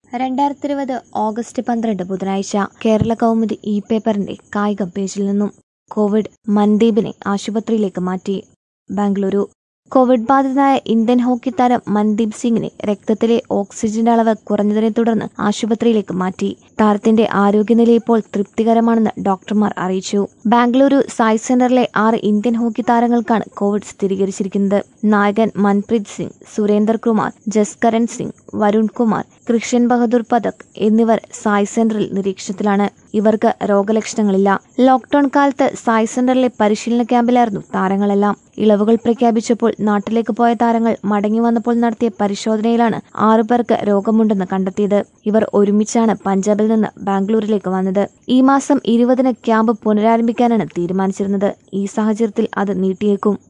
രണ്ടായിരത്തി ഇരുപത് ഓഗസ്റ്റ് പന്ത്രണ്ട് ബുധനാഴ്ച കേരള കൗമുദി ഇ പേപ്പറിന്റെ കായിക പേജിൽ നിന്നും കോവിഡ് മൻദീപിനെ ആശുപത്രിയിലേക്ക് മാറ്റി ബാംഗ്ലൂരു കോവിഡ് ബാധിതനായ ഇന്ത്യൻ ഹോക്കി താരം മൻദീപ് സിംഗിനെ രക്തത്തിലെ ഓക്സിജന്റെ അളവ് കുറഞ്ഞതിനെ തുടർന്ന് ആശുപത്രിയിലേക്ക് മാറ്റി താരത്തിന്റെ ആരോഗ്യനില ഇപ്പോൾ തൃപ്തികരമാണെന്ന് ഡോക്ടർമാർ അറിയിച്ചു ബാംഗ്ലൂരു സായ് സെന്ററിലെ ആറ് ഇന്ത്യൻ ഹോക്കി താരങ്ങൾക്കാണ് കോവിഡ് സ്ഥിരീകരിച്ചിരിക്കുന്നത് നായകൻ മൻപ്രീത് സിംഗ് സുരേന്ദർ കുമാർ ജസ്കരൺ സിംഗ് വരുൺ കുമാർ കൃഷൻ ബഹദൂർ പഥക് എന്നിവർ സായ് സെന്ററിൽ നിരീക്ഷണത്തിലാണ് ഇവർക്ക് രോഗലക്ഷണങ്ങളില്ല ലോക്ഡൌൺ കാലത്ത് സായ് സെന്ററിലെ പരിശീലന ക്യാമ്പിലായിരുന്നു താരങ്ങളെല്ലാം ഇളവുകൾ പ്രഖ്യാപിച്ചപ്പോൾ നാട്ടിലേക്ക് പോയ താരങ്ങൾ മടങ്ങി വന്നപ്പോൾ നടത്തിയ പരിശോധനയിലാണ് ആറുപേർക്ക് രോഗമുണ്ടെന്ന് കണ്ടെത്തിയത് ഇവർ ഒരുമിച്ചാണ് പഞ്ചാബിൽ നിന്ന് ബാംഗ്ലൂരിലേക്ക് വന്നത് ഈ മാസം ഇരുപതിന് ക്യാമ്പ് പുനരാരംഭിക്കാനാണ് തീരുമാനിച്ചിരുന്നത് ഈ സാഹചര്യത്തിൽ അത് നീട്ടിയേക്കും